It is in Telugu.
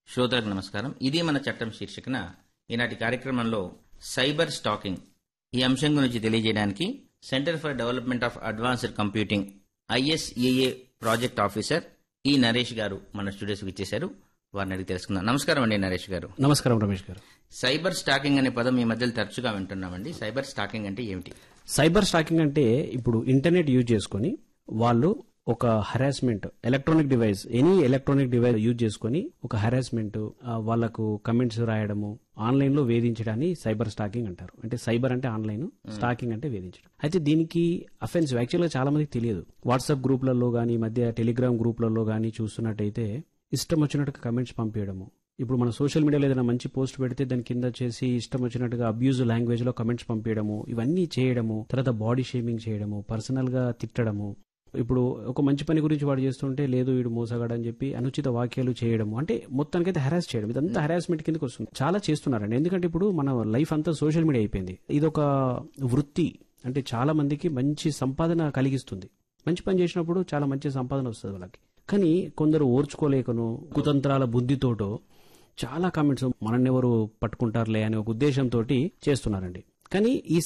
శ్రోతలకు నమస్కారం ఇది మన చట్టం శీర్షికన ఈనాటి కార్యక్రమంలో సైబర్ స్టాకింగ్ ఈ అంశం గురించి తెలియజేయడానికి centre for development of advanced computing ISEA project officer E Naresh గారు మన స్టూడియోస్కి ఇచ్చేశారు వారిని అడిగి తెలుసుకుందాం నమస్కారం అండి నరేష్ గారు నమస్కారం రమేష్ గారు సైబర్ స్టాకింగ్ అనే పదం ఈ మధ్యలో తరచుగా వింటున్నామండి సైబర్ స్టాకింగ్ అంటే ఏమిటి సైబర్ స్టాకింగ్ అంటే ఇప్పుడు ఇంటర్నెట్ యూజ్ చేసుకొని వాళ్ళు ఒక harassment electronic device any electronic device use చేసుకొని ఒక హరాస్మెంట్ వాళ్ళకు కమెంట్స్ రాయడము ఆన్లైన్ లో వేధించడాన్ని సైబర్ స్టాకింగ్ అంటారు అంటే సైబర్ అంటే ఆన్లైన్ స్టాకింగ్ అంటే వేధించడం అయితే దీనికి అఫెన్స్ యాక్చువల్ గా చాలా మందికి తెలియదు వాట్సాప్ గ్రూప్లలో గానీ ఈ మధ్య టెలిగ్రామ్ గ్రూప్లలో గానీ చూస్తున్నట్టయితే ఇష్టం వచ్చినట్టుగా కమెంట్స్ పంపించడము ఇప్పుడు మన సోషల్ మీడియాలో ఏదైనా మంచి పోస్ట్ పెడితే దాని కింద చేసి ఇష్టం వచ్చినట్టుగా అబ్యూజ్ లాంగ్వేజ్ లో కమెంట్స్ పంపించడము ఇవన్నీ చేయడము తర్వాత బాడీ షేమింగ్ చేయడము పర్సనల్ గా తిట్టడము ఇప్పుడు ఒక మంచి పని గురించి వాడు చేస్తుంటే లేదు వీడు మోసగాడు అని చెప్పి అనుచిత వాక్యాలు చేయడము అంటే మొత్తానికైతే హెరాస్ చేయడం ఇదంతా హెరాస్మెంట్ కిందకి వస్తుంది చాలా చేస్తున్నారండి ఎందుకంటే ఇప్పుడు మన లైఫ్ అంతా సోషల్ మీడియా అయిపోయింది ఇదొక వృత్తి అంటే చాలా మందికి మంచి సంపాదన కలిగిస్తుంది మంచి పని చేసినప్పుడు చాలా మంచి సంపాదన వస్తుంది వాళ్ళకి కానీ కొందరు ఓర్చుకోలేకను కుతంత్రాల బుద్ధితోటో చాలా కామెంట్స్ మనన్నెవరు పట్టుకుంటారులే అనే ఒక ఉద్దేశంతో చేస్తున్నారండి కానీ ఈ